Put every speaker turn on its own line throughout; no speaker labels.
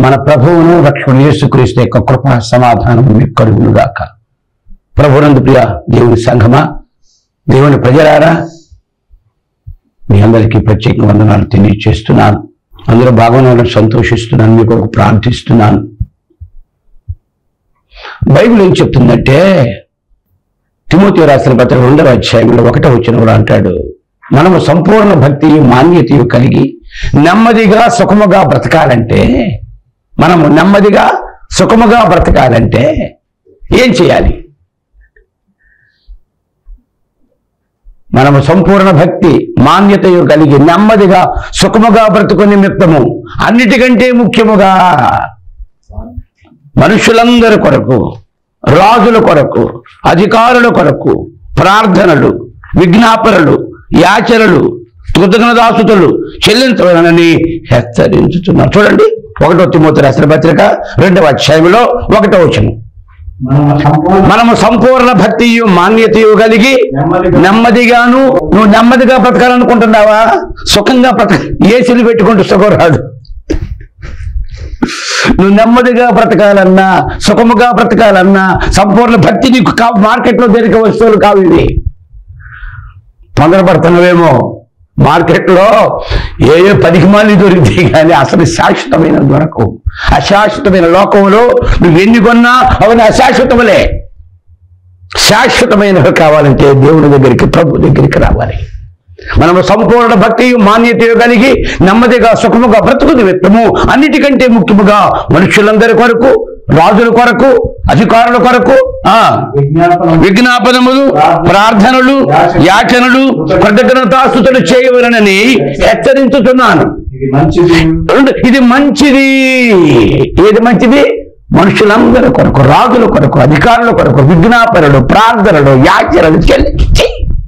మన ప్రభువును రక్షణ యేసుక్రీస్తు యొక్క కృప సమాధానం మీకు కలుగునుగాక ప్రభునందు ప్రియ దేవుని సంఘమా దేవుని ప్రజలారా మీ అందరికీ ప్రత్యేక వందనాలు తెలియజేస్తున్నాను అందరూ బాగున్నారని సంతోషిస్తున్నాను మీకు ఒక ప్రార్థిస్తున్నాను బైబిల్ ఏం చెప్తుందంటే తిమోతి రాసిన పత్రిక రెండవ అధ్యాయంలో ఒకటో వచ్చిన కూడా అంటాడు మనము సంపూర్ణ భక్తియు మాన్యతయు కలిగి నెమ్మదిగా సుఖముగా బ్రతకాలంటే మనము నెమ్మదిగా సుఖముగా బ్రతకాలంటే ఏం చేయాలి మనము సంపూర్ణ భక్తి మాన్యతయు కలిగి నెమ్మదిగా సుఖముగా బ్రతుకు నిమిత్తము అన్నిటికంటే ముఖ్యముగా మనుషులందరి కొరకు రాజుల కొరకు అధికారుల కొరకు ప్రార్థనలు విజ్ఞాపనలు యాచనలు కృతజ్ఞదాసుతులు చెల్లించవలనని హెచ్చరించుతున్నారు చూడండి ఒకటో తిమోతి రాసిన పత్రిక రెండవ అధ్యాయంలో ఒకటో వచనం
మనము సంపూర్ణ
మనము సంపూర్ణ భక్తియు మాన్యతయు కలిగి
నెమ్మదిగా
నెమ్మదిగాను నువ్వు నెమ్మదిగా బ్రతకాలనుకుంటున్నావా సుఖంగా బ్రతక ఏసీలు పెట్టుకుంటూ సుఖం రాదు నువ్వు నెమ్మదిగా బ్రతకాలన్నా సుఖముగా బ్రతకాలన్నా సంపూర్ణ భక్తి నీకు కా మార్కెట్లో దొరికే వస్తువులు కావు ఇవి తొందరపడుతున్నావేమో మార్కెట్లో ఏ ఏ పదికి మాలి దొరికితే కానీ అసలు శాశ్వతమైన దొరకవు అశాశ్వతమైన లోకంలో నువ్వు ఎన్ని కొన్నా అవన్నీ అశాశ్వతములే శాశ్వతమైనవి కావాలంటే దేవుని దగ్గరికి ప్రభు దగ్గరికి రావాలి మనము సంపూర్ణ భక్తి మాన్యత కలిగి నెమ్మదిగా సుఖముగా బ్రతుకు నిమిత్తము అన్నిటికంటే ముఖ్యముగా మనుషులందరి కొరకు రాజుల కొరకు అధికారుల కొరకు ఆ
విజ్ఞాపనం
విజ్ఞాపనములు ప్రార్థనలు యాచనలు కృతజ్ఞతాస్తుతులు చేయవలనని హెచ్చరించుతున్నాను
ఇది మంచిది
రెండు, ఇది మంచిది ఏది మంచిది మనుషులందరి కొరకు రాజుల కొరకు అధికారుల కొరకు విజ్ఞాపనలు ప్రార్థనలు యాచనలు చెల్లించి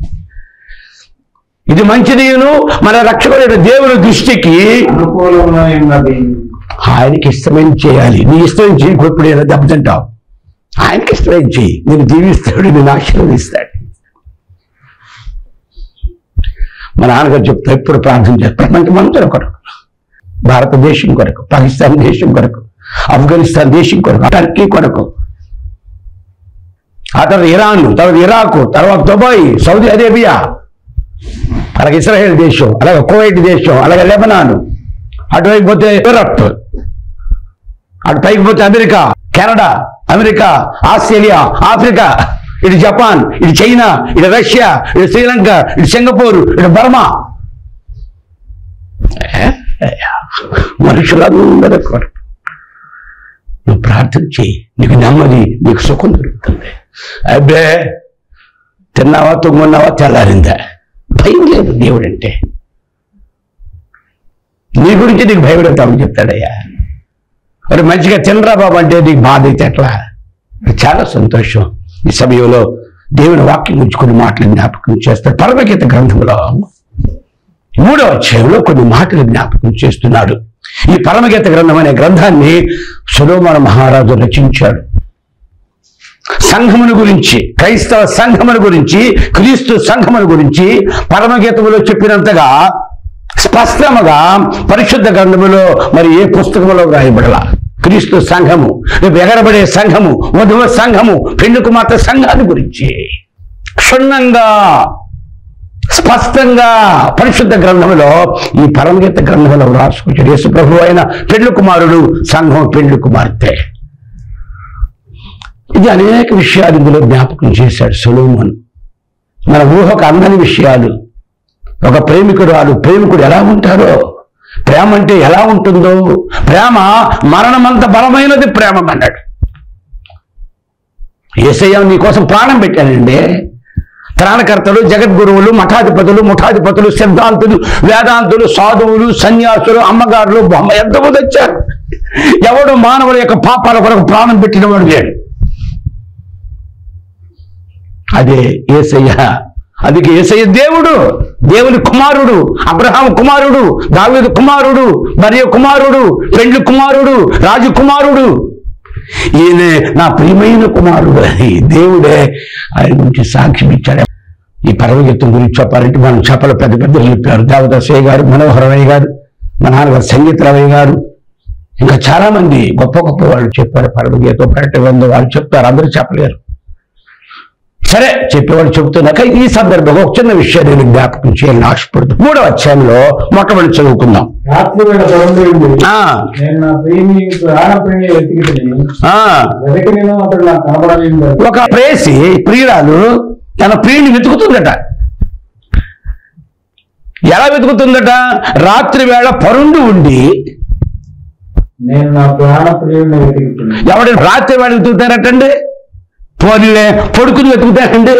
ఇది మంచిదిను మన రక్షకుడైన దేవుని దృష్టికి
అనుకూలమైనది
ఆయనకి ఇష్టమైన చేయాలి నీ ఇష్టం చేయకపోతే ఏదో దెబ్బతింటావు ఆయనకి ఇష్టమైన చేయి నేను దీవిస్తాడు నేను ఆశీర్వదిస్తాడు మా నాన్నగారు చెప్తా ఎప్పుడు ప్రార్థన చేస్తారు మనకి మంత్రుల కొరకు భారతదేశం కొరకు పాకిస్తాన్ దేశం కొరకు ఆఫ్ఘనిస్తాన్ దేశం కొరకు టర్కీ కొరకు ఆ తర్వాత ఇరాన్ తర్వాత ఇరాకు తర్వాత దుబాయ్ సౌదీ అరేబియా అలాగే ఇస్రాయేల్ దేశం అలాగే కువైట్ దేశం అలాగే లెబనాన్ అటువైపు పోతే యూరప్ అటు పైకి పోతే America Canada America Australia Africa ఇటు జపాన్ ఇటు చైనా ఇటు రష్యా ఇటు శ్రీలంక ఇటు సింగపూర్ ఇటు బర్మా మనుషులందరూ కొరకు నువ్వు ప్రార్థన చేయి నీకు నెమ్మది నీకు సుఖం దొరుకుతుంది అబ్బే తిన్నావా తుమ్మున్నావా తెల్లారిందా భయం లేదు దేవుడంటే నీ గురించి నీకు భయపడతామని చెప్తాడయ్యా మరి మంచిగా తినరా బాబు అంటే నీకు బాధ అయితే ఎట్లా చాలా సంతోషం ఈ సమయంలో దేవుని వాక్యం ఉంచుకుని మాటలు జ్ఞాపకం చేస్తాడు పరమగీత గ్రంథంలో మూడవ అధ్యాయంలో కొన్ని మాటలు జ్ఞాపకం చేస్తున్నాడు ఈ పరమగీత గ్రంథం అనే గ్రంథాన్ని సులోమన మహారాజు రచించాడు సంఘమును గురించి క్రైస్తవ సంఘమును గురించి క్రీస్తు సంఘమును గురించి పరమగీతములో చెప్పినంతగా స్పష్టముగా పరిశుద్ధ గ్రంథములో మరి ఏ పుస్తకములో వ్రాయబడలా క్రీస్తు సంఘము రేపు ఎగరబడే సంఘము వధువ సంఘము పెళ్లి కుమార్తె సంఘాన్ని గురించి క్షుణ్ణంగా స్పష్టంగా పరిశుద్ధ గ్రంథంలో ఈ పరమగీత గ్రంథంలో రాసుకొచ్చాడు యేసు ప్రభు అయిన పెళ్లి కుమారుడు సంఘం పెళ్లి కుమార్తె ఇది అనేక విషయాలు ఇందులో జ్ఞాపకం చేశాడు సొలోమన్ మన ఊహకు అందని విషయాలు ఒక ప్రేమికుడు వాడు ప్రేమికుడు ఎలా ఉంటారో ప్రేమ అంటే ఎలా ఉంటుందో ప్రేమ మరణమంత బలమైనది ప్రేమ అన్నాడు ఏసయ్య నీకోసం ప్రాణం పెట్టానండి త్రాణకర్తలు జగద్గురువులు మఠాధిపతులు ముఠాధిపతులు సిద్ధాంతులు వేదాంతులు సాధువులు సన్యాసులు అమ్మగారులు బొమ్మ ఎంతమంది వచ్చారు ఎవడు మానవుల యొక్క పాపాల కొరకు ప్రాణం పెట్టిన వాడు లేడు అదే ఏసయ్య అందుకే ఏసయ్య దేవుడు దేవుని కుమారుడు అబ్రహాం కుమారుడు దావీదు కుమారుడు మరియ కుమారుడు పెండ్లి కుమారుడు రాజు కుమారుడు ఈయనే నా ప్రియమైన కుమారుడు అని దేవుడే ఆయన గురించి సాక్ష్యం ఇచ్చాడు ఈ పరమగీతం గురించి చెప్పాలంటే మనం చెప్పలు పెద్ద పెద్దలు చెప్పారు దేవదాసయ్య గారు మనోహరమయ్య గారు మా నాన్నగారు సంగీతరావయ్య గారు ఇంకా చాలా మంది గొప్ప గొప్ప వాళ్ళు చెప్పారు పరమగీత ప్రకటన గ్రంథం వాళ్ళు చెప్తారు అందరూ చెప్పలేరు సరే చెప్పేవాళ్ళు చెబుతున్నాక ఈ సందర్భంగా ఒక చిన్న విషయాన్ని నేను జ్ఞాపకం చేయాలని ఆశపడుతుంది మూడవ అధ్యాయంలో మొట్టమొదటి చదువుకుందాం
రాత్రి వేళ పరుండి
ఆ,
నేను నా ప్రేమి ప్రాణ ప్రేమి వెతికితని
ఆ,
వెతికి నేను అతడు నాకు కనబడలేదు
ఒక ప్రేసి ప్రియురాలు తన ప్రియుని వెతుకుతుందట ఎలా వెతుకుతుందట రాత్రి వేళ పరుండి ఉండి
నేను నా ప్రాణ ప్రియుడిని వెతికితని
ఎవడు రాత్రి వేళ వెతుకుతారటండి పోనీలే పొడుకుని వెతుకుతారండి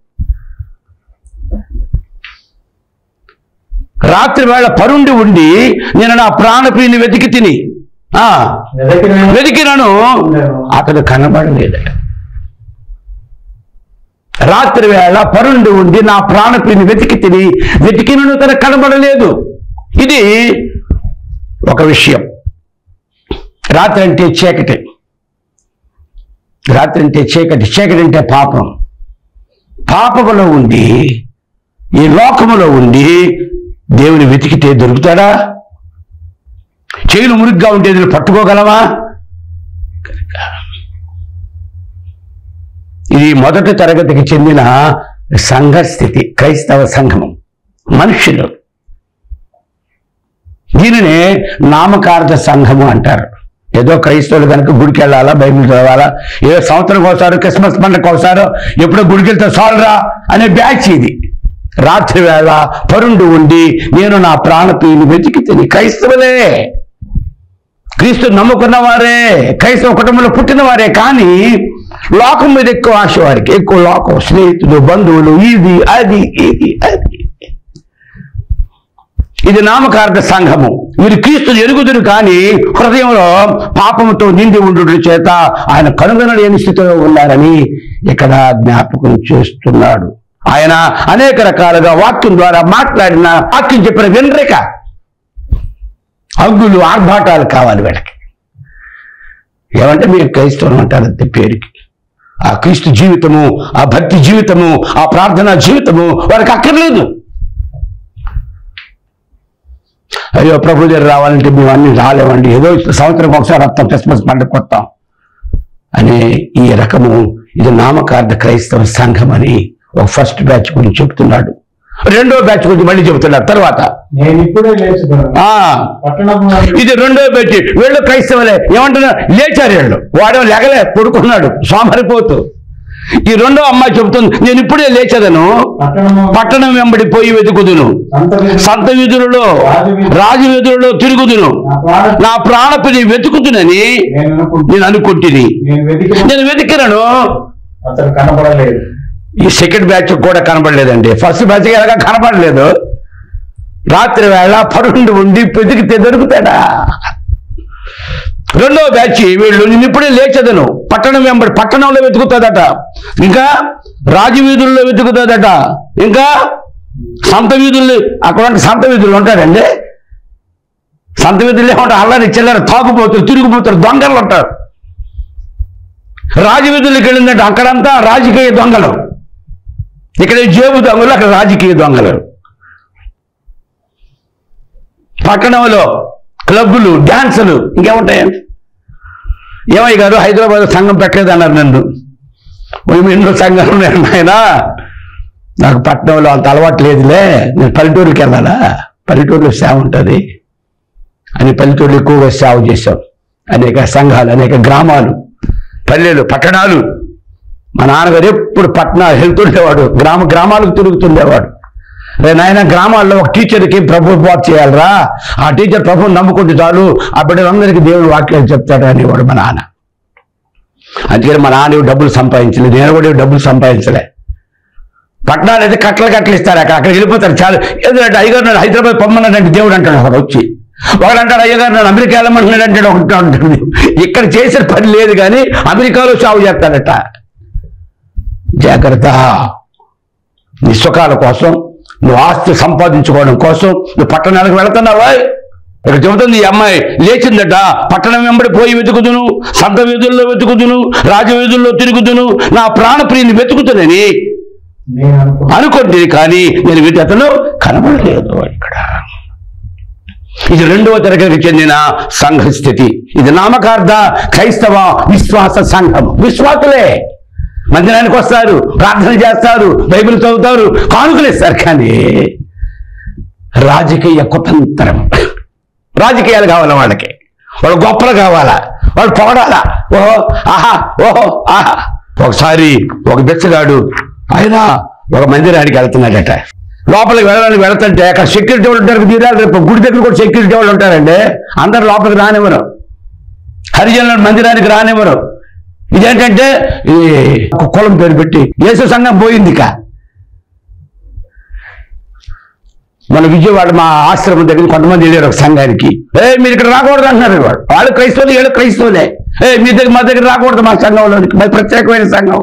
రాత్రి వేళ పరుండి ఉండి నేను నా ప్రాణప్రియుని వెతికి తిని ఆ
వెతికి నేను
వెతికినను అతడు కనబడలేదట రాత్రి వేళ పరుండి ఉండి నా ప్రాణప్రియుని వెతికి తిని వెతికినను తన కనబడలేదు ఇది ఒక విషయం రాత్రి అంటే చీకటి రాత్రి అంటే చీకటి చీకటి అంటే పాపం పాపములో ఉండి ఈ లోకములో ఉండి దేవుని వెతికితే దొరుకుతాడా చేతులు మురిగ్గా ఉంటే దీన్ని పట్టుకోగలమా ఇది మొదటి తరగతికి చెందిన సంఘ స్థితి క్రైస్తవ సంఘము మనుషులు దీనినే నామకార్థ సంఘము అంటారు ఏదో క్రైస్తవులు కనుక గుడికి వెళ్ళాలా బైబిల్ చదవాలా ఏదో సంవత్సరం ఒకసారి క్రిస్మస్ పండుగ ఒకసారి ఎప్పుడో గుడికి వెళ్తే సాలరా అనే బ్యాచ్ ఇది రాత్రి వేళ పరుండు ఉండి నేను నా ప్రాణప్రియుని వెతికి తిని క్రైస్తవులే క్రీస్తు నమ్ముకున్న వారే క్రైస్తవ కుటుంబంలో పుట్టిన వారే కానీ లోకం మీద ఎక్కువ ఆశ వారికి ఎక్కువ లోకం స్నేహితులు బంధువులు ఇది అది ఇది అది ఇది నామకార్థ సంఘము వీరు క్రీస్తుని ఎరుగుదురు కానీ హృదయంలో పాపముతో నిండి ఉండు చేత ఆయన కనుగొనలేని స్థితిలో ఉన్నారని ఇక్కడ జ్ఞాపకం చేస్తున్నాడు ఆయన అనేక రకాలుగా వాక్యం ద్వారా మాట్లాడిన వాక్యం చెప్పిన వెనరేక హగ్గులు ఆర్భాటాలు కావాలి వీళ్ళకి ఏమంటే మీరు క్రైస్తవం అంటారు అంతే పేరుకి ఆ క్రీస్తు జీవితము ఆ భక్తి జీవితము ఆ ప్రార్థనా జీవితము వారికి అక్కర్లేదు అయ్యో ప్రభు దగ్గర రావాలంటే మేము అన్ని రాలేమండి ఏదో సంవత్సరం ఒకసారి వస్తాం క్రిస్మస్ పండుగ వస్తాం అనే ఈ రకము ఇది నామకార్థ క్రైస్తవ సంఘం అని ఒక ఫస్ట్ బ్యాచ్ గురించి చెప్తున్నాడు రెండో బ్యాచ్ గురించి మళ్ళీ చెబుతున్నాడు తర్వాత
నేను ఇప్పుడే లేచుకున్నాను
ఆ
పట్టణము
ఇది రెండో బ్యాచ్ వీళ్ళు క్రైస్తవులే ఏమంటున్నారు లేచారు వీళ్ళు వాడు లేగలే పడుకున్నాడు సోమరిపోతూ ఈ రెండో అమ్మాయి చెబుతుంది నేను ఇప్పుడే లేచదను
పట్టణము
పట్టణం వెంబడి పోయి వెతుకుదును
సంత
సంత వీధులలో రాజవీధులలో తిరుగుదును
నా ప్రాణ
నా ప్రాణపిని వెతుకుతునని
నేను అనుకుంటున్నాను
నేను అనుకుంటుని
నేను వెతికి
నేను వెతికినను
అతను కనబడలేదు
ఈ సెకండ్ బ్యాచ్ కూడా కనబడలేదండి ఫస్ట్ బ్యాచ్ ఎలాగా కనబడలేదు రాత్రి వేళ పరుండి ఉండి వెతికితే దొరుకుతాడా రెండో బ్యాచ్ వీళ్ళు నేను ఇప్పుడే లేచదను పట్టణం వెంబడి పట్టణంలో వెతుకుతుందట ఇంకా రాజవీధుల్లో వెతుకుతుందట ఇంకా సంత వీధుల్లో అక్కడ సంత వీధులు ఉంటారండి సంత వీధుల్లో ఏమంటారు అల్లరి చిల్లర తాగుపోతారు తిరిగిపోతారు దొంగలు ఉంటారు రాజవీధుల్లోకి వెళ్ళిందంటే అక్కడంతా రాజకీయ దొంగలు ఇక్కడ జేబు దొంగలు అక్కడ రాజకీయ దొంగలు పట్టణంలో క్లబ్బులు డ్యాన్సులు ఇంకేముంటాయండి ఏమయ్య గారు హైదరాబాద్ సంఘం పెట్టలేదు అన్నారు నన్ను మేము ఎన్నో సంఘాలు ఉన్నాయి నాయన నాకు పట్టణంలో అంత అలవాటు లేదులే నేను పల్లెటూరుకి వెళ్ళాలా పల్లెటూరులో సేవ ఉంటుంది అని పల్లెటూరులో ఎక్కువగా సేవ చేశాం అనేక సంఘాలు అనేక గ్రామాలు పల్లెలు పట్టణాలు మా నాన్నగారు ఎప్పుడు పట్టణాలు వెళ్తుండేవాడు గ్రామ గ్రామాలకు తిరుగుతుండేవాడు రే నాయన గ్రామాల్లో ఒక టీచర్కి ప్రభు బాధ చేయాలరా ఆ టీచర్ ప్రభుని నమ్ముకుంటే చాలు ఆ బిడ్డలందరికీ దేవుని వాక్యాలు చెప్తాడు అనేవాడు మా నాన్న అందుకని మా నాన్న డబ్బులు సంపాదించలేదు నేను కూడా డబ్బులు సంపాదించలే పట్టణాలు అయితే కట్టలు కట్టలు ఇస్తారు అక్కడ అక్కడికి వెళ్ళిపోతారు చాలు ఎందుకంటే అయ్యగారు నన్ను హైదరాబాద్ పొమ్మన్నాడంటే దేవుడు అంటాడు ఒకడు వచ్చి ఒకడు అంటాడు అయ్యగారు నన్ను అమెరికా వెళ్ళమన్నాడు అంటాడు ఒకటి ఉంటుంది ఇక్కడ చేసిన పని లేదు కానీ అమెరికాలో సాగు చేస్తాడట జాగ్రత్త నీ సుఖాల కోసం నువ్వు ఆస్తి సంపాదించుకోవడం కోసం నువ్వు పట్టణాలకు వెళుతున్నావా ఇక్కడ చెబుతుంది ఈ అమ్మాయి లేచిందట పట్టణం వెంబడి పోయి వెతుకుదును సంత వీధుల్లో వెతుకుదును రాజవీధుల్లో తిరుగుదును నా ప్రాణప్రియుని వెతుకుతునని
నేను అనుకుంటున్నాను
అనుకుంటుంది కానీ నేను వీటి అతను కనబడలేదు ఇక్కడ ఇది రెండవ తరగతికి చెందిన సంఘ స్థితి ఇది నామకార్థ క్రైస్తవ విశ్వాస సంఘం విశ్వాసులే మందిరానికి వస్తారు ప్రార్థన చేస్తారు బైబిల్ చదువుతారు కానుకలు ఇస్తారు కానీ రాజకీయ కుతంత్రం రాజకీయాలు కావాలా వాళ్ళకి వాళ్ళు గొప్పలు కావాలా వాళ్ళు పొగడాలా ఓహో ఆహా ఓహో ఆహా ఒకసారి ఒక బిచ్చగాడు ఆయన ఒక మందిరానికి వెళ్తున్నాడట లోపలికి వెళ్ళడానికి వెళ్తుంటే అక్కడ సెక్యూరిటీ వాళ్ళు ఉంటారు తీరాలి రేపు గుడి దగ్గర కూడా సెక్యూరిటీ వాళ్ళు ఉంటారండి అందరు లోపలికి రానివ్వరు హరిజనుల మందిరానికి రానివ్వరు ఇదేంటంటే ఈ కులం పేరు పెట్టి యేసు సంఘం పోయింది ఇక మన విజయవాడ మా ఆశ్రమం దగ్గర కొంతమంది వెళ్ళారు ఒక సంఘానికి ఏ మీరు ఇక్కడ రాకూడదు అంటున్నారు వాడు వాళ్ళు క్రైస్తవులు వీళ్ళు క్రైస్తవులే ఏ మీ దగ్గర మా దగ్గర రాకూడదు మా సంఘంలోనికి మరి ప్రత్యేకమైన సంఘం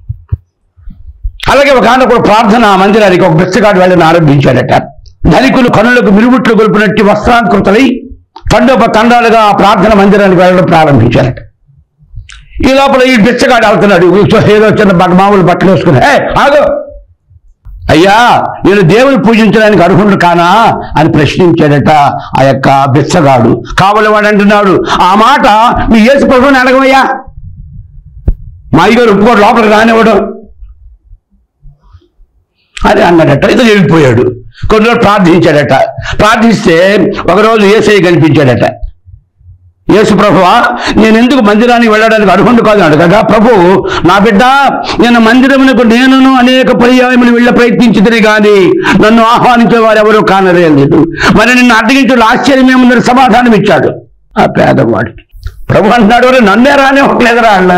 అలాగే ఒక ఆన కూడా ప్రార్థన మందిరానికి ఒక బిచ్చగాడు వెళ్ళని ఆరంభించాడట ధనికులు కనులకు మిరుగుట్లు గొలుపునట్టి వస్త్రాంకృతలై తండోప తండాలుగా ఆ ప్రార్థన మందిరానికి వెళ్ళడం ప్రారంభించారట ఈ లోపల ఈ బిచ్చగాడు వెళ్తున్నాడు ఏదో చిన్న బట్ట మామూలు బట్టలు వేసుకుని ఏ ఆగు అయ్యా నేను దేవుని పూజించడానికి అర్హుడు కానా అని ప్రశ్నించాడట ఆ యొక్క బిచ్చగాడు కావలి వాడు అంటున్నాడు ఆ మాట మీ యేసు ప్రభుని అడగవయ్యా మా అయ్యగారు ఇంకోటి లోపలికి రానివ్వడం అని అన్నాడట ఇతను వెళ్ళిపోయాడు కొన్ని రోజులు ప్రార్థించాడట ప్రార్థిస్తే ఒకరోజు ఏసై కనిపించాడట యేసు ప్రభువా నేను ఎందుకు మందిరానికి వెళ్ళడానికి అర్హుండు కాదు అన్నాడు కదా ప్రభు నా బిడ్డ నేను మందిరమునకు నేనును అనేక పర్యాయములు వెళ్ళ ప్రయత్నించుదని కానీ నన్ను ఆహ్వానించే వారు ఎవరూ కానలేదు మరి నిన్ను అడ్డగించడం ఆశ్చర్యం ఏముందని సమాధానం ఇచ్చాడు ఆ పేదవాడికి ప్రభు అంటున్నాడు "ఒరేయ్, నన్నే రానివ్వట్లేదురా అన్న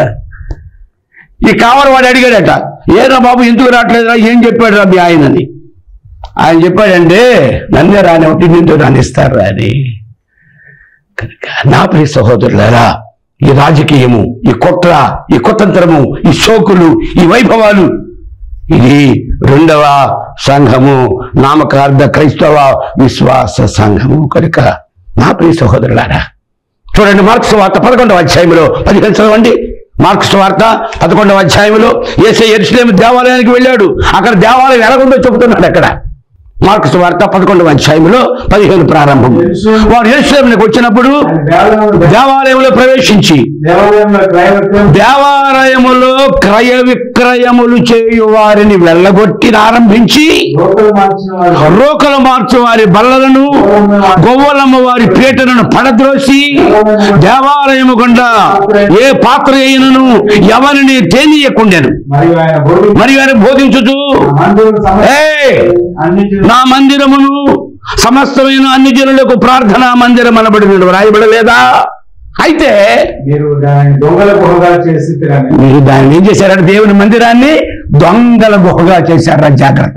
ఈ కావలి వాడు అడిగాడట ఏరా బాబు ఎందుకు రావట్లేదురా ఏం చెప్పాడు రా మీ ఆయనని ఆయన చెప్పాడంటే నన్నే రానివ్వటి నిండు రానిస్తారు అని కనుక నా ప్రియ సహోదరులారా ఈ రాజకీయము ఈ కుట్ర ఈ కుతంత్రము ఈ శోకులు ఈ వైభవాలు ఇది రెండవ సంఘము నామకార్థ క్రైస్తవ విశ్వాస సంఘము కనుక నా ప్రియ సహోదరులారా చూడండి మార్క్స్ వార్త పదకొండవ అధ్యాయంలో పదిహేను చదవండి మార్క్స్ వార్త పదకొండవ అధ్యాయంలో ఏసే ఎరుసలేం దేవాలయానికి వెళ్ళాడు అక్కడ దేవాలయం ఎలాగుందో చెబుతున్నాడు అక్కడ మార్క్స్ వార్త పదకొండవ అధ్యాయంలో పదిహేను ప్రారంభం వారు ఎరుసలేంకి వచ్చినప్పుడు దేవాలయంలో ప్రవేశించి
దేవాలయంలో క్రయవిక్రయం
దేవాలయములో క్రయ విక్రయములు చేయు వారిని వెళ్ళగొట్టి ఆరంభించి
లోకలు మార్చిన వారు
రోకలు మార్చు వారి బల్లలను గొవ్వలమ్మ వారి పీటలను పడద్రోసి దేవాలయము గుండా ఏ పాత్ర అయినను ఎవరిని తేనీయకుండాను
మరియు ఆయన బోధి
మరియు ఆయన బోధించుతూ
మందిరం సమస్త
ఏ
అన్ని
నా మందిరమును సమస్తమైన అన్ని జనులకు ప్రార్థనా మందిరం అనబడి రాయబడలేదా అయితే
మీరు దానిని దొంగల గుహగా చేసి తిరగండి
మీరు దాన్ని ఏం చేశారంటే దేవుని మందిరాన్ని దొంగల గుహగా చేశారా జాగ్రత్త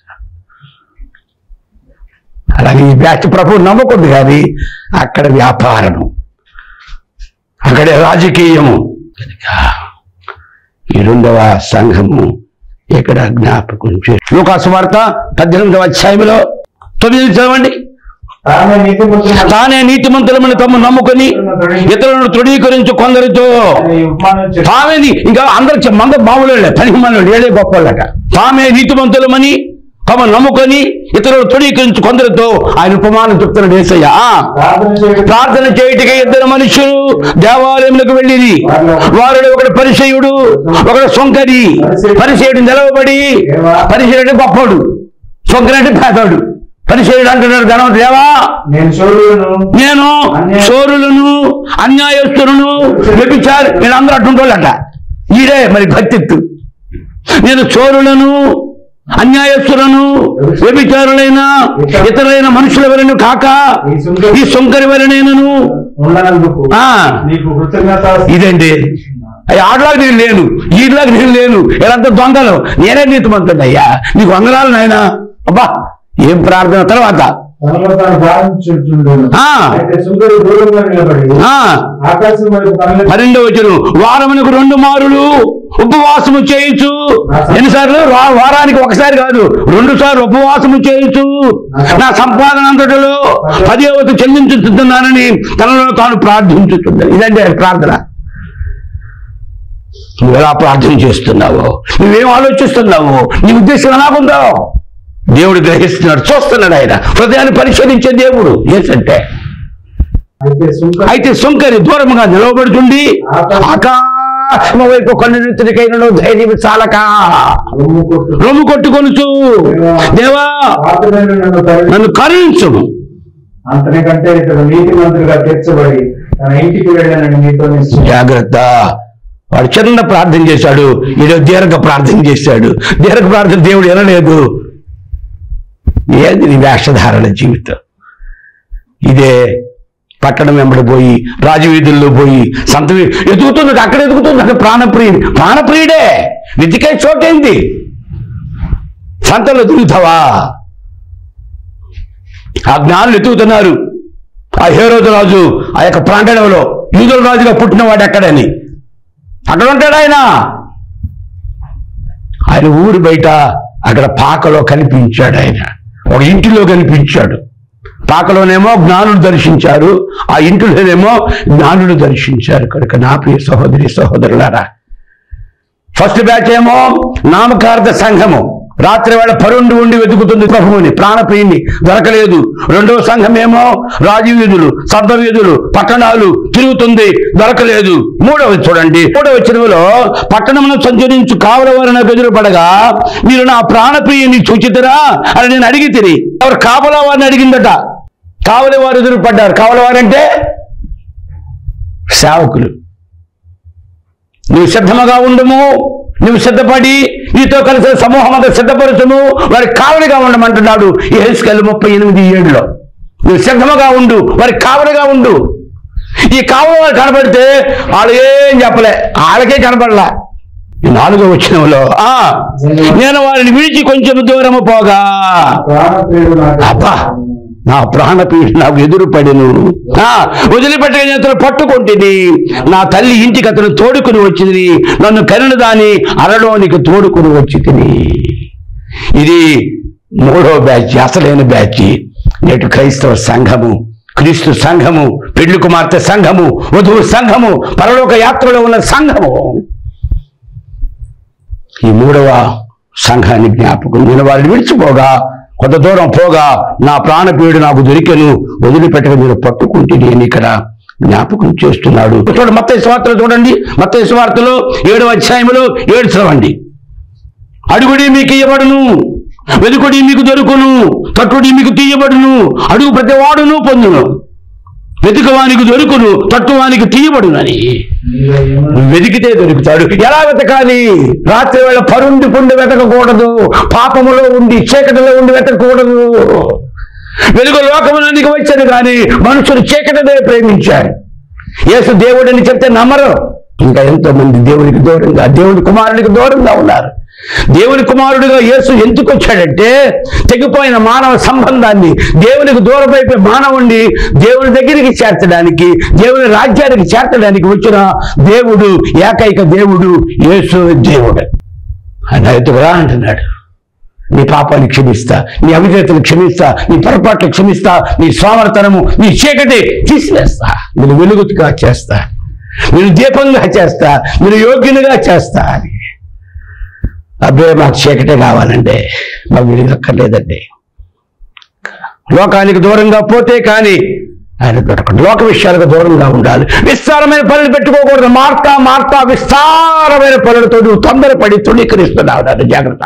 అలాగే ఈ బ్యాచ్ ప్రభు నమ్మకొద్దు కానీ అక్కడ వ్యాపారము అక్కడ రాజకీయము కనుక ఈ రెండవ సంఘము ఇక్కడ జ్ఞాపకం చేసి లూకాసు వార్త పద్దెనిమిదవ అధ్యాయంలో తొమ్మిది చదవండి
తానే నీతిమంతులు
తానే నీతిమంతులమని తమ్ము నమ్ముకొని ఇతరులను తృఢీకరించు కొందరితో
అనే ఉపమానం చెప్పి
తామేది ఇంకా అందరు చె- మంద మామూలు పని మనోళ్ళు ఏడే గొప్ప వాళ్ళట తామే నీతిమంతులమని తమ నమ్ముకొని ఇతరులు తృఢీకరించు కొందరితో ఆయన ఉపమానం చెప్తున్నాడు ఏసయ్య ఆ,
ప్రార్థన చేయడం
ప్రార్థన చేయటికి ఇద్దరు మనుషులు దేవాలయంలోకి వెళ్ళిరి వారిలో ఒకడు పరిచయుడు ఒకడు సొంకరి పరిచయుడు నిలవబడి పరిచయుడు గొప్పడు సొంకరంటే పేదోడు పరిచయుడు అంటున్నాడు ధనం దేవా
నేను చోరులను
నేను చోరులను అన్యాయస్తులను వ్యభిచారి వీళ్ళందరూ అటుంటోళ్ళట ఈడే మరి భక్తిత్తు నేను చోరులను అన్యాయస్తులను వ్యభిచారులైన ఇతరులైన మనుషుల వలన కాక ఈ సొంకరి వలనైనను
ఉండనందుకు
ఆ,
నీకు కృతజ్ఞత
ఇదండి అయ్యా ఆడలాగా నేను లేను ఈడలాగా నేను లేను వీళ్ళంతా దొంగలు నేనే నీతిమంతుడు అయ్యా నీకు వందనాలు నాయనా అబ్బా ఏం ప్రార్థన తర్వాత
తనలో తాను ప్రార్థించుండెను
ఆ.
అయితే సుందరి దూరంగా నిలబడి
ఆ
ఆకాశం వైపు కళ్ళు
పన్నెండవ వచ్చును వారమునకు రెండు మారులు ఉపవాసము చేయొచ్చు ఎన్నిసార్లు వా- వారానికి ఒకసారి కాదు రెండు సార్లు ఉపవాసము చేయొచ్చు నా సంపాదన అంతటిలో పదేవత చెల్లించుతున్నానని తనలో తాను ప్రార్థించుతున్నాను ఇదంటే ప్రార్థన నువ్వు ఎలా ప్రార్థన చేస్తున్నావు నువ్వేం ఆలోచిస్తున్నావు నీ ఉద్దేశం ఎలాగుందో దేవుడు గ్రహిస్తున్నాడు చూస్తున్నాడు ఆయన హృదయాన్ని పరిశోధించే దేవుడు ఏంటంటే
అయితే సుంకరి
అయితే సుంకరి దూరముగా నిలవబడుతుంది ఆకాశము వైపు కన్నునితుడికైన ధైర్యం చాలక
రొమ్ము కొట్టు
రొమ్ము కొట్టుకొనుచు దేవా
పాతదైన నన్ను కరుణించు.
నన్ను కరుణించుము
అంతని కంటే ఇతడు నీతి మంత్రులుగా తీర్చబడి తన ఇంటికి వెళ్ళానని మీతో నిశ్చయం
జాగ్రత్త వాడు చిన్న ప్రార్థన చేశాడు ఈడో దీర్ఘ ప్రార్థన చేశాడు దీర్ఘ ప్రార్థన దేవుడు వినలేదు ఏది నీ వేషధారణ జీవితం ఇదే పట్టణం వెంబడి పోయి రాజవీధుల్లో పోయి సంత వీ- ఎదుగుతుంది అక్కడ ఎదుగుతుంది అక్కడ ప్రాణప్రియుడు ప్రాణప్రియుడే విద్యకై చోటైంది సంతలో తిరుగుతావా ఆ జ్ఞానులు ఎత్తుకుతున్నారు ఆ హేరోదు రాజు ఆ యొక్క ప్రాంగణంలో యూదుల రాజుగా పుట్టినవాడు ఎక్కడని అక్కడ ఉంటాడు ఆయన ఆయన ఊరి బయట అక్కడ పాకలో కనిపించాడు ఆయన ఒక ఇంటిలో కనిపించాడు పాకలోనేమో జ్ఞానులు దర్శించారు ఆ ఇంటిలోనేమో జ్ఞానులు దర్శించారు కనుక నా ప్రియ సహోదరి సహోదరులారా ఫస్ట్ బ్యాచ్ ఏమో నామకార్థ సంఘము రాత్రి వేళ పరుండి ఉండి వెతుకుతుంది ప్రభువుని ప్రాణప్రియుని దొరకలేదు రెండవ సంఘం ఏమో రాజవీధులు సర్వవీధులు పట్టణాలు తిరుగుతుంది దొరకలేదు మూడవ చూడండి మూడవ చిరువులో పట్టణమును సంచరించు కావల వారిని ఎదురుపడగా మీరు నా ప్రాణప్రియుని చూచితరా అని నేను అడిగి తిరిగి ఎవరు కావల వారిని అడిగిందట కావలి వారు ఎదురుపడ్డారు కావలి వారంటే సేవకులు నువ్వు సిద్ధముగా ఉండుము నువ్వు సిద్ధపడి నీతో కలిసిన సమూహం అంతా సిద్ధపరచుము వారి కావలిగా ఉండమంటున్నాడు ఈ హెస్కెల్ ముప్పై ఎనిమిది ఏడులో నువ్వు సిద్ధముగా ఉండు వారి కావలిగా ఉండు ఈ కావలి వారు కనబడితే వాళ్ళు ఏం చెప్పలే వాళ్ళకే కనపడలా ఈ నాలుగో వచ్చినంలో ఆ నేను వారిని విడిచి కొంచెం దూరము పోగా
ప్రాణప్రియుడు నాకు
అబ్బా నా ప్రాణపీఠ నాకు ఎదురు పడిను ఆ, వదిలిపెట్టిన చేతులు పట్టుకుంటుంది నా తల్లి ఇంటికి అతను తోడుకుని వచ్చింది నన్ను కరుణ దాని అరలోనికి తోడుకుని వచ్చి తిని ఇది మూడో బ్యాచ్ అసలైన బ్యాచ్ నేటి క్రైస్తవ సంఘము క్రీస్తు సంఘము పెళ్లి కుమార్తె సంఘము వధువు సంఘము పరలోక యాత్రలో ఉన్న సంఘము ఈ మూడవ సంఘాన్ని జ్ఞాపకం నేను వారిని విడిచిపోగా కొంత దూరం పోగా నా ప్రాణపీయుడు నాకు దొరికెను వదిలిపెట్టక మీరు పట్టుకుంటే నేను ఇక్కడ జ్ఞాపకం చేస్తున్నాడు చూడండి మత్త స్వార్తలు చూడండి మత్త స్వార్తలో ఏడవ అధ్యాయములో ఏడు చదవండి అడుగుడి మీకు ఇవ్వబడును వెదుకుడి మీకు దొరుకును తట్టుడి మీకు తీయబడును అడుగు ప్రతి వాడును పొందును వెతుకవానికి దొరుకును తట్టువానికి తీయబడునని
నీలో ఏమన్నా
నువ్వు వెతికితే దొరుకుతాడు ఎలా వెతకాలి రాత్రి వేళ పరుండి పుండి వెతకకూడదు పాపములో ఉండి చీకటిలో ఉండి వెతకకూడదు వెలుగు లోకమునందుకు వచ్చాడు కానీ మనుషులు చీకటినే ప్రేమించారు యేసు దేవుడిని చెప్తే నమ్మరు ఇంకా ఎంతో మంది దేవునికి దూరంగా దేవుని కుమారునికి దూరంగా ఉన్నారు దేవుని కుమారుడిగా యేసు ఎందుకు వచ్చాడంటే తెగిపోయిన మానవ సంబంధాన్ని దేవునికి దూరమైపోయి మానవుణ్ణి దేవుని దగ్గరికి చేర్చడానికి దేవుని రాజ్యానికి చేర్చడానికి వచ్చిన దేవుడు ఏకైక దేవుడు యేసు దేవుడు ఆయన ఎదుగురా అంటున్నాడు నీ పాపాన్ని క్షమిస్తా నీ అవిధేతలు క్షమిస్తా నీ పొరపాట్లు క్షమిస్తా నీ సోమరతనము నీ చీకటి తీసివేస్తా నేను వెలుగుగా చేస్తా నేను దీపంగా చేస్తా నేను యోగ్యునిగా చేస్తా అని అబ్బే మాకు చీకటే కావాలండి మాకు వెలుగు అక్కర్లేదండి లోకానికి దూరంగా పోతే కానీ ఆయన దొరకండి లోక విషయాలకు దూరంగా ఉండాలి విస్తారమైన పనులు పెట్టుకోకూడదు మార్తా మార్తా విస్తారమైన పనులతో నువ్వు తొందరపడి తృణీకరిస్తున్నావు నాన్న జాగ్రత్త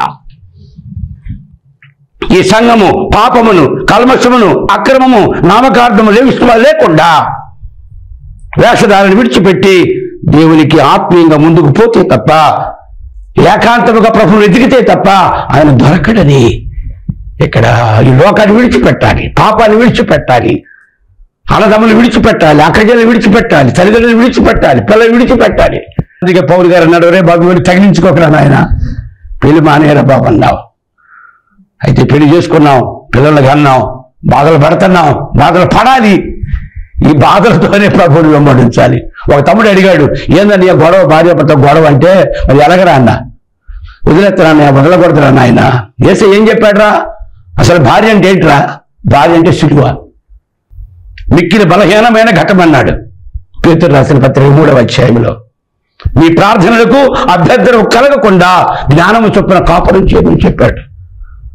ఈ సంఘము పాపమును కల్మషమును అక్రమము నామకార్థము లేవిస్తున్నా లేకుండా వేషధారణ విడిచిపెట్టి దేవునికి ఆత్మీయంగా ముందుకు పోతే తప్ప ఏకాంతముగా ప్రభువును వెతికితే తప్ప ఆయన దొరకడని ఇక్కడ ఈ లోకాన్ని విడిచిపెట్టాలి పాపాన్ని విడిచిపెట్టాలి అన్నదమ్ములు విడిచిపెట్టాలి అక్కజలు విడిచిపెట్టాలి తల్లిదండ్రులు విడిచిపెట్టాలి పిల్లలు విడిచిపెట్టాలి అందుకే పౌరు గారు అన్నాడు రే బాబు వీడు తగిలించుకోకరా నాయన పెళ్లి మానేయరా బాబు అన్నావు అయితే పెళ్లి చేసుకున్నాం పిల్లలకు అన్నాం బాధలు పడుతున్నాం బాధలు పడాలి ఈ బాధలతోనే ప్రభువుని వెంబడించాలి ఒక తమ్ముడు అడిగాడు ఏందని ఈ గొడవ భార్యతో గొడవ అంటే మరి ఎలాగరా అన్న వదిలేస్తారా వదలకూడదురా నాయన ఏసే ఏం చెప్పాడురా అసలు భార్య అంటే ఏంట్రా భార్య అంటే సిలువ మిక్కిలి బలహీనమైన ఘటమన్నాడు పేతురు రాసిన పత్రిక మూడవ అధ్యాయంలో మీ ప్రార్థనలకు అభ్యర్థన కలగకుండా జ్ఞానము చొప్పున కాపురం చేయమని చెప్పాడు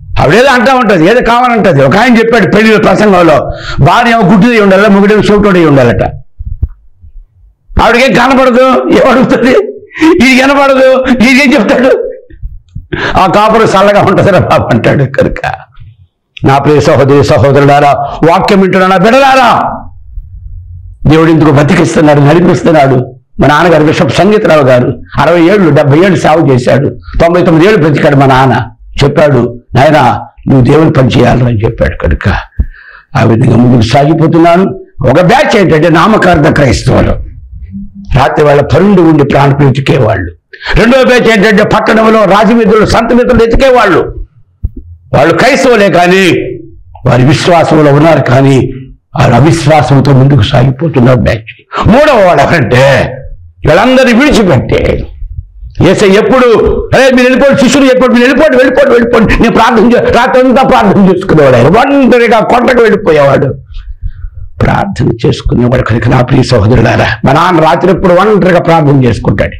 ఆవిడేదో అంటా ఉంటుంది ఏదో కావాలంటది ఒక ఆయన చెప్పాడు పెళ్లి ప్రసంగంలో భార్య ఏమో గుడ్డిది ఉండాలి మొగుడేమో చెవిటోడి ఉండాలట ఆవిడకేం కనపడదు ఏమడుగుతుంది ఇది కనపడదు ఇదేం చెప్తాడు ఆ కాపురు చల్లగా ఉంటుందిరా బాబు అంటాడు కనుక నా ప్రియ సహోదరి సహోదరులారా వాక్యం వింటున్నా బిడలారా దేవుడు ఇందుకు బతికిస్తున్నాడు నడిపిస్తున్నాడు మా నాన్నగారు బిషప్ సంగీతరావు గారు అరవై ఏళ్ళు డెబ్బై ఏళ్ళు సేవ చేశాడు తొంభై తొమ్మిది ఏళ్ళు బ్రతికాడు మా నాన్న చెప్పాడు నాయన నువ్వు దేవుని పని చేయాలని చెప్పాడు కనుక ఆ విధంగా ముందుకు సాగిపోతున్నాను ఒక బ్యాచ్ ఏంటంటే నామకార్థ క్రైస్తవులు రాత్రి వాళ్ళ పరుండి ఉండి ప్రాణం ఎతికేవాళ్ళు రెండో బ్యాచ్ ఏంటంటే పట్టణంలో రాజమీదులు సంత మిత్రులు ఎతికేవాళ్ళు వాళ్ళు క్రైస్తవులే కానీ వారి విశ్వాసంలో ఉన్నారు కానీ వారు అవిశ్వాసంతో ముందుకు సాగిపోతున్నారు బ్యాచ్ మూడవ వాడు ఎవరంటే వీళ్ళందరినీ విడిచిపెట్టే ఏసై ఎప్పుడు అరే మీరు వెళ్ళిపోండి శిష్యులు ఎప్పుడు మీరు వెళ్ళిపోండి వెళ్ళిపోండి వెళ్ళిపోండి నేను ప్రార్థన చే రాత్రి అంతా ప్రార్థన చేసుకునేవాడు ఆయన ఒంటరిగా కొండకు వెళ్ళిపోయేవాడు ప్రార్థన చేసుకునేవాడు కనుక నా ప్రియ సహోదరులారా మా నాన్న రాత్రి ఎప్పుడు ఒంటరిగా ప్రార్థన చేసుకుంటాడు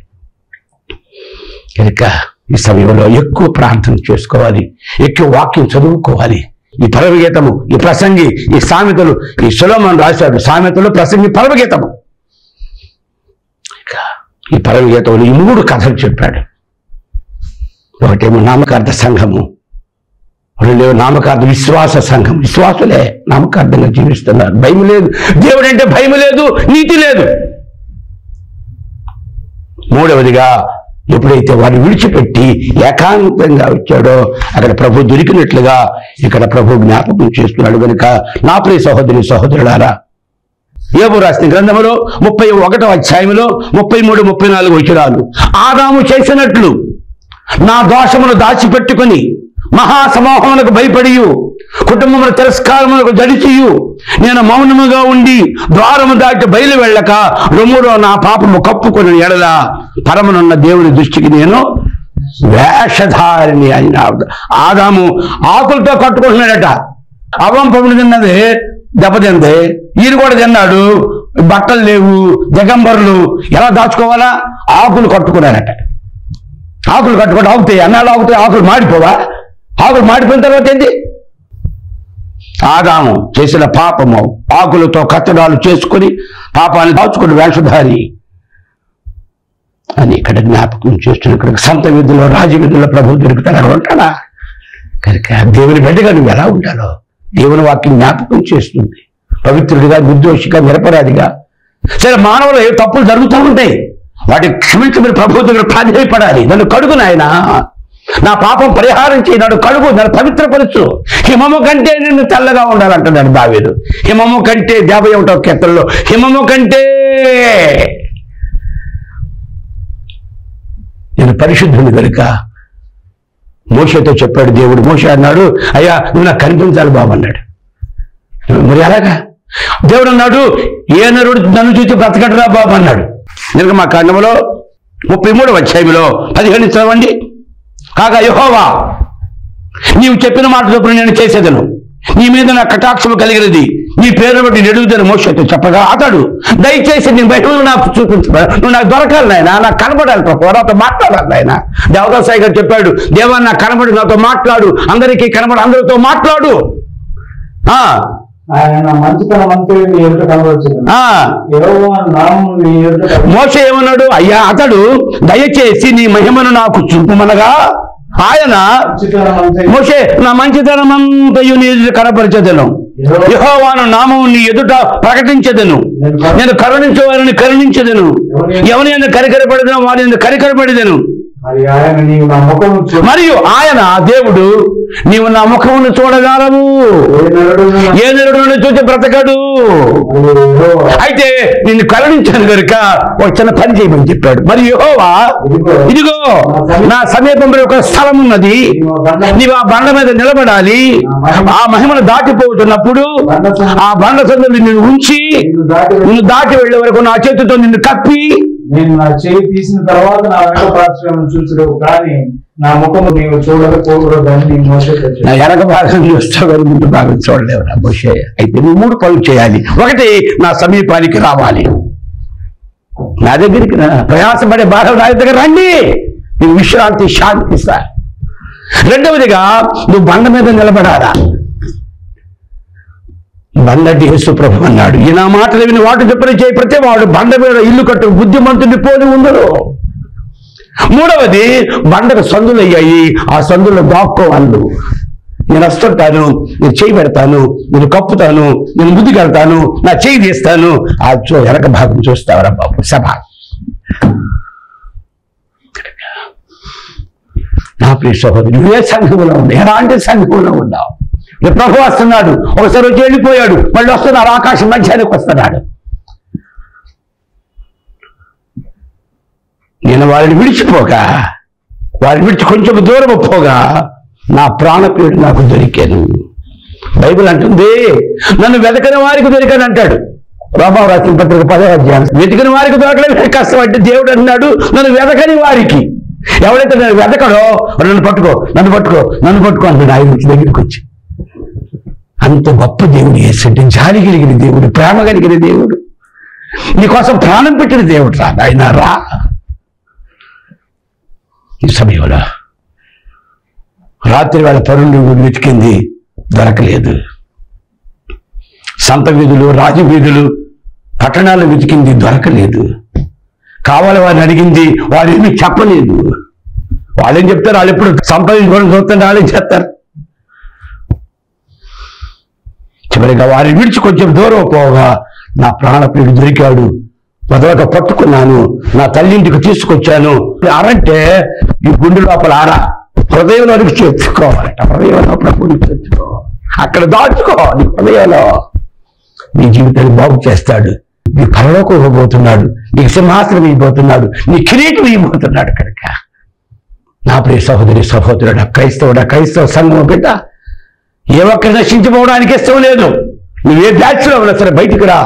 కనుక ఈ సమయంలో ఎక్కువ ప్రార్థన చేసుకోవాలి ఎక్కువ వాక్యం చదువుకోవాలి ఈ పరమగీతము ఈ ప్రసంగి ఈ సామెతలు ఈ సులమన్ రాశాడు సామెతలు ప్రసంగి పరమగీతము ఇక ఈ పరమగీతంలో ఈ మూడు కథలు చెప్పాడు ఒకటేమో నామకార్థ సంఘము రెండేమో నామకార్థ విశ్వాస సంఘం విశ్వాసులే నామకార్థంగా జీవిస్తున్నారు భయం లేదు దేవుడు అంటే భయం లేదు నీతి లేదు మూడవదిగా ఎప్పుడైతే వారిని విడిచిపెట్టి ఏకాంతంగా వచ్చాడో అక్కడ ప్రభు దొరికినట్లుగా ఇక్కడ ప్రభు జ్ఞాపకం చేస్తున్నాడు కనుక నా ప్రియ సహోదరి సహోదరులారా ఏబు రాసిన గ్రంథములో ముప్పై ఒకటో అధ్యాయంలో ముప్పై మూడు ముప్పై నాలుగు వచ్చినాలు ఆదాము చేసినట్లు నా దోషమును దాచిపెట్టుకుని మహాసమూహమునకు భయపడియు కుటుంబముల తిరస్కారమునకు దడిచియు నేను మౌనముగా ఉండి ద్వారము దాటి బయలు వెళ్ళక రొమ్ములో నా పాపము కప్పుకొని ఎడల పరమనున్న దేవుని దృష్టికి నేను వేషధారిని అని ఆదాము ఆకులతో కట్టుకుంటున్నాడట అవం పముడు తిన్నది దెబ్బతింది ఈయన కూడా తిన్నాడు బట్టలు లేవు దిగంబరులు ఎలా దాచుకోవాలా ఆకులు కట్టుకున్నారట ఆకులు కట్టుకుంటే ఆగుతాయి అన్నాళ్ళు ఆగుతాయి ఆకులు మాడిపోవా ఆకులు మాడిపోయిన తర్వాత ఏంటి ఆదాము చేసిన పాపము ఆకులతో కట్టడాలు చేసుకుని పాపాన్ని దాచుకుని వేషధారి అని ఇక్కడ జ్ఞాపకం చేస్తున్న ఇక్కడ సంత విధుల్లో రాజవిధుల్లో ప్రభు దొరుకుతాడు అక్కడ ఉంటాడా కనుక దేవుని బిడ్డగా నువ్వు ఎలా ఉండాలో దేవుని వాక్యం జ్ఞాపకం చేస్తుంది పవిత్రుడిగా నిర్దోషిగా నిరపరాధిగా సరే మానవులు ఏ తప్పులు జరుగుతూ ఉంటాయి వాటిని క్షమించమని ప్రభు దగ్గర ప్రాధాన్యపడాలి నన్ను కడుగు నాయన నా పాపం పరిహారం చేయి నన్ను కడుగు నన్ను పవిత్రపరచు హిమము కంటే నిన్ను తెల్లగా ఉండాలంటున్నాడు దావేదు హిమము కంటే యాభై ఒకటో కీర్తనలో హిమము కంటే నేను పరిశుద్ధుని కనుక మోషతో చెప్పాడు దేవుడు మోష అన్నాడు అయ్యా నువ్వు నాకు కనిపించాలి బాబు అన్నాడు మరి అలాగా దేవుడు అన్నాడు ఏ నరుడు నన్ను చూసి బ్రతకడరా బాబు అన్నాడు నిన్న మా కాండంలో ముప్పై మూడు అధ్యాయంలో పదిహేను చదవండి కాగా యహోవా నీవు చెప్పిన మాట చొప్పున నేను చేసేదను నీ మీద నా కటాక్షము కలిగినది నీ పేరు బట్టి నెడుగుతాను మోసతో చెప్పగా అతడు దయచేసి నీ బయట నాకు చూపించు నువ్వు నాకు దొరకాలి నాయన నాకు కనబడాలి ప్రభు నాతో మాట్లాడాలి నాయన దేవదాసాయి గారు చెప్పాడు దేవా నాకు కనబడి నాతో మాట్లాడు అందరికీ కనబడి అందరితో మాట్లాడు ఆ
ఆయన మంచితనం అంతే నీ ఎదుట కనబడుతుంది
ఆ
యెహోవా నామం నీ ఎదుట కనబడుతుంది.
మోస ఏమన్నాడు అయ్యా అతడు దయచేసి నీ మహిమను నాకు చూపుమనగా ఆయన
మంచితనం అంతే
మోసే నా మంచితనం అంతయు నీ ఎదుట కనపరచదను యెహోవాను నామము నీ ఎదుట ప్రకటించదను నేను కరుణించే వారిని కరుణించదను ఎవరి ఎందుకు కరికరపడదను వారి ఎందుకు కరికరపడదను
మరి ఆయన నీవు నా ముఖం చూ
మరియు ఆయన దేవుడు నీవు నా ముఖమును చూడగలవు
ఏ నరుడును నా-
ఏ నిరుడు చూసి బ్రతకడు
మరియు యెహోవా
అయితే నిన్ను కరుణించాను కనుక ఒక చిన్న పని చేయమని చెప్పాడు మరి యెహోవా
ఇదిగో
ఇదిగో నా సమీపంలో ఒక స్థలం ఉన్నది
నీవు ఆ బండ
నీవు ఆ బండ మీద నిలబడాలి ఆ మహిమను దాటిపోతున్నప్పుడు ఆ బండ సందులు నిన్ను ఉంచి
నిన్ను దాటి వెళ్ళి
నిన్ను దాటి వెళ్ళే వరకు నా చేతితో నిన్ను కప్పి
నేను నా చేయి తీసిన తర్వాత నా వెనక పార్శ్వము చూచలేవు కానీ నా ముఖము నీవు చూడకపోకూడదని నీ మోసతో
నా వెనక భాగం చూస్తావు కానీ ముందు భాగం చూడలేవు నా బహుశా అయితే నువ్వు మూడు పనులు చేయాలి ఒకటి నా సమీపానికి రావాలి నా దగ్గరికి రా. ప్రయాసపడే భాగం నా దగ్గర రండి నీకు విశ్రాంతి శాంతి ఇస్తా రెండవదిగా నువ్వు బండ మీద నిలబడాలా బండటి యేసు ప్రభు అన్నాడు ఈ నా మాటలు విని వాటి చెప్పని చేయి ప్రతి వాడు బండ మీద ఇల్లు కట్టు బుద్ధిమంతుని పోలి ఉండరు మూడవది బండకు సందులు అయ్యాయి ఆ సందులో దాక్కోవాళ్ళు నేను వస్తుంటాను నేను చేయి పెడతాను నేను కప్పుతాను నేను ముందుకెళ్తాను నా చేయి తీస్తాను ఆ చూ వెనక భాగం చూస్తావరా బాబు సభ నా ప్రియ సహోదరు నువ్వే సంఘంలో ఉంది ఎలాంటి సంఘంలో ఉన్నావు నీ ప్రభు వస్తున్నాడు ఒకసారి వచ్చి వెళ్ళిపోయాడు మళ్ళీ వస్తున్నాడు ఆకాశం మధ్యానికి వస్తున్నాడు నేను వారిని విడిచిపోగా వారిని విడిచి కొంచెం దూరం పోగా నా ప్రాణప్రియుడు నాకు దొరికాను బైబిల్ అంటుంది నన్ను వెతకని వారికి దొరికాను అంటాడు రామావు రాసిన పత్రిక పదే అధ్యాయం వెతికిన వారికి దొరకలేదు కష్టం అంటే దేవుడు అన్నాడు నన్ను వెతకని వారికి ఎవరైతే నన్ను వెతకడో వాడు నన్ను పట్టుకో నన్ను పట్టుకో నన్ను పట్టుకో అంటాడు ఆయన వచ్చి దగ్గరికి వచ్చి అంత గొప్ప దేవుడు ఏసంటే జాలి కలిగిన దేవుడు ప్రేమ కలిగిన దేవుడు నీకోసం ప్రాణం పెట్టిన దేవుడు రా ఆయన రా ఈ సమయంలో రాత్రి వేళ తరుణుడు వెతికింది దొరకలేదు సంత వీధులు రాజు వీధులు పట్టణాలు వెతికింది దొరకలేదు కావాలి వారిని అడిగింది వారు ఏమీ చెప్పలేదు వాళ్ళేం చెప్తారు వాళ్ళు ఎప్పుడు సంపాదించుకోవడం చూస్తుంటే వాళ్ళేం చేస్తారు చివరిగా వారిని విడిచి కొంచెం దూరం పోగా నా ప్రాణప్రియుడు దొరికాడు మొదలక పట్టుకున్నాను నా తల్లింటికి తీసుకొచ్చాను అరంటే ఈ గుండె లోపల ఆర హృదయంలోనికి చేర్చుకోవాలట హృదయంలో ప్రభుని చేర్చుకో అక్కడ దాచుకో నీ హృదయంలో నీ జీవితాన్ని బాగు చేస్తాడు నీ పరలోకి ఇవ్వబోతున్నాడు నీకు సింహాసనం ఇవ్వబోతున్నాడు నీ కిరీటం ఇవ్వబోతున్నాడు కనుక నా ప్రియ సహోదరి సహోదరుడు క్రైస్తవుడా క్రైస్తవ సంఘం బిడ్డ ఏ ఒక్కరు నశించిపోవడానికి ఇష్టం లేదు నువ్వు ఏ బ్యాచ్లో ఉన్నా సరే బయటికి రా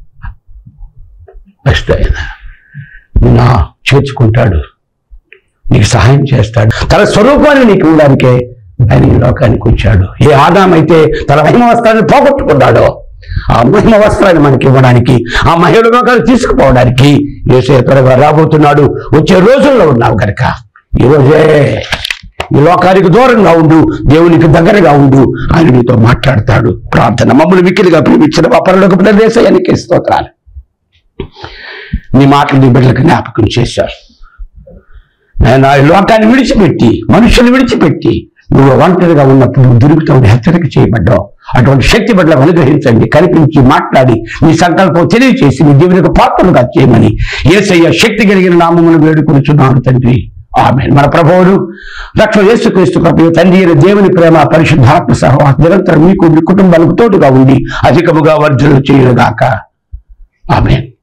బెస్ట్ ఆయన నిన్న చేర్చుకుంటాడు నీకు సహాయం చేస్తాడు తన స్వరూపాన్ని నీకు ఇవ్వడానికే ఆయన ఈ లోకానికి వచ్చాడు ఏ ఆదాం అయితే తన మహిమ వస్త్రాన్ని పోగొట్టుకున్నాడో ఆ మహిమ వస్త్రాన్ని మనకి ఇవ్వడానికి ఆ మహిళ లోకాలు తీసుకుపోవడానికి ఏసే త్వరగా రాబోతున్నాడు వచ్చే రోజుల్లో ఉన్నావు కనుక ఈ రోజే ఈ లోకానికి దూరంగా ఉండు దేవునికి దగ్గరగా ఉండు ఆయన నీతో మాట్లాడతాడు ప్రార్థన మమ్మల్ని మిక్కిలిగా ప్రేమించిన మా పరలోక ప్రదేశానికి స్తోత్రాలు నీ మాటలు నీ బిడ్డలకు జ్ఞాపకం చేశారు నేను ఆ లోకాన్ని విడిచిపెట్టి మనుషులు విడిచిపెట్టి నువ్వు ఒంటరిగా ఉన్నప్పుడు నువ్వు దొరుకుతావు హెచ్చరిక చేయబడ్డావు అటువంటి శక్తి బిడ్డలకు అనుగ్రహించండి కనిపించి మాట్లాడి నీ సంకల్పం తెలియచేసి నీ దేవునికి పాత్రలుగా చేయమని ఏసయ్య శక్తి కలిగిన నామమును వేడుకొనుచున్నాను తండ్రి ఆమె మన ప్రభువును రక్షణ యేసుక్రీస్తు కృప తండ్రి అయిన దేవుని ప్రేమ పరిశుద్ధాత్మ సహవాస నిరంతరం మీకు మీ కుటుంబాలకు తోడుగా ఉండి అధికముగా వర్జన చేయనుగాక ఆమె